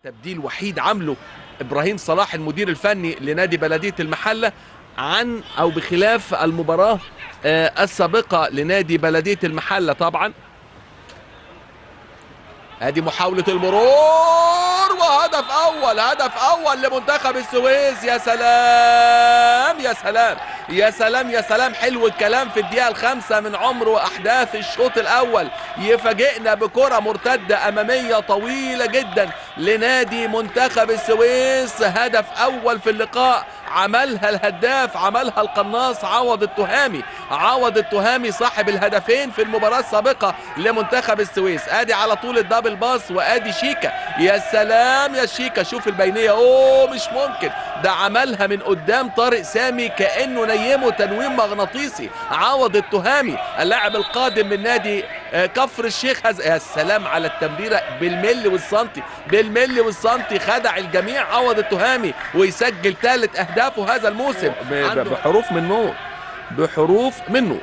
تبديل وحيد عامله ابراهيم صلاح المدير الفني لنادي بلديه المحله عن او بخلاف المباراه آه، السابقه لنادي بلديه المحله طبعا ادي محاوله المرور وهدف اول هدف اول لمنتخب السويس يا سلام يا سلام يا سلام يا سلام حلو الكلام في الدقيقه الخامسه من عمر واحداث الشوط الاول يفاجئنا بكره مرتده اماميه طويله جدا لنادي منتخب السويس هدف اول في اللقاء عملها الهداف عملها القناص عوض التهامي عوض التهامي صاحب الهدفين في المباراة السابقة لمنتخب السويس ادي على طول الدبل باص وادي شيكا يا سلام يا شيكا شوف البينية اوه مش ممكن ده عملها من قدام طارق سامي كأنه نيمه تنويم مغناطيسي عوض التهامي اللاعب القادم من نادي آه، كفر الشيخ هز... يا سلام على التمريرة بالملي والسنتي بالملي والسنتي خدع الجميع عوض التهامي ويسجل ثالث اهدافه هذا الموسم ب- ب- عنده بحروف من نور بحروف منه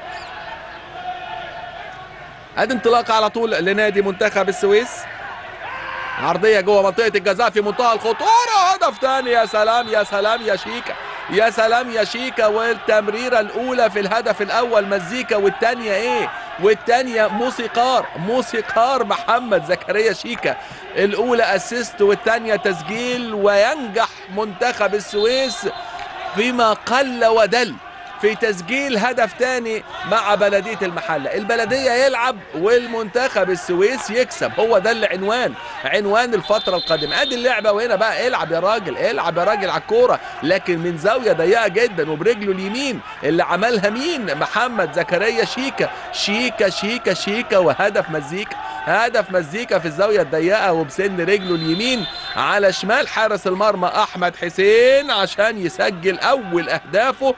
ادي انطلاقه على طول لنادي منتخب السويس عرضيه جوه منطقه الجزاء في منتهى الخطوره هدف ثاني يا سلام يا سلام يا شيكا يا سلام يا شيكا والتمريره الاولى في الهدف الاول مزيكا والثانيه ايه والثانيه موسيقار موسيقار محمد زكريا شيكا الاولى اسيست والثانيه تسجيل وينجح منتخب السويس فيما قل ودل في تسجيل هدف تاني مع بلدية المحلة البلدية يلعب والمنتخب السويس يكسب هو ده العنوان عنوان الفترة القادمة ادي اللعبة وهنا بقى العب يا راجل العب يا راجل على الكورة لكن من زاوية ضيقة جدا وبرجله اليمين اللي عملها مين محمد زكريا شيكا شيكا شيكا شيكا وهدف مزيكا هدف مزيكا في الزاوية الضيقة وبسن رجله اليمين على شمال حارس المرمى احمد حسين عشان يسجل اول اهدافه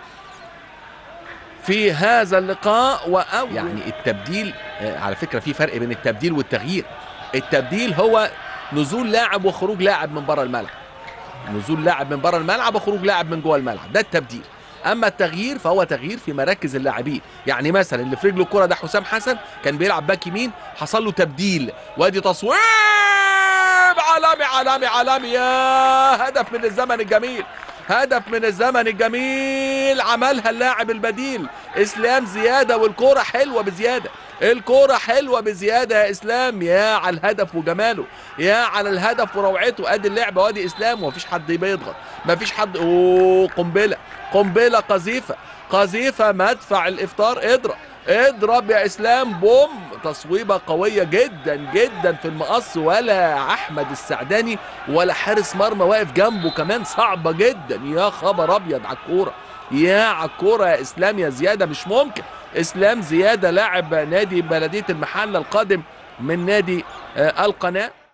في هذا اللقاء وأول يعني التبديل آه، على فكرة في فرق بين التبديل والتغيير التبديل هو نزول لاعب وخروج لاعب من بره الملعب نزول لاعب من بره الملعب وخروج لاعب من جوه الملعب ده التبديل اما التغيير فهو تغيير في مراكز اللاعبين يعني مثلا اللي في رجله الكره ده حسام حسن كان بيلعب باك يمين حصل له تبديل وادي تصويب عالمي عالمي عالمي يا هدف من الزمن الجميل هدف من الزمن الجميل عملها اللاعب البديل اسلام زياده والكوره حلوه بزياده الكوره حلوه بزياده يا اسلام يا على الهدف وجماله يا على الهدف وروعته ادي اللعبه وادي اسلام ومفيش حد بيضغط مفيش حد اوه قنبله قنبله قذيفه قذيفه مدفع الافطار اضرب اضرب يا اسلام بوم تصويبه قويه جدا جدا في المقص ولا احمد السعداني ولا حارس مرمى واقف جنبه كمان صعبه جدا يا خبر ابيض على الكوره يا على الكوره يا اسلام يا زياده مش ممكن اسلام زياده لاعب نادي بلديه المحله القادم من نادي آه، القناه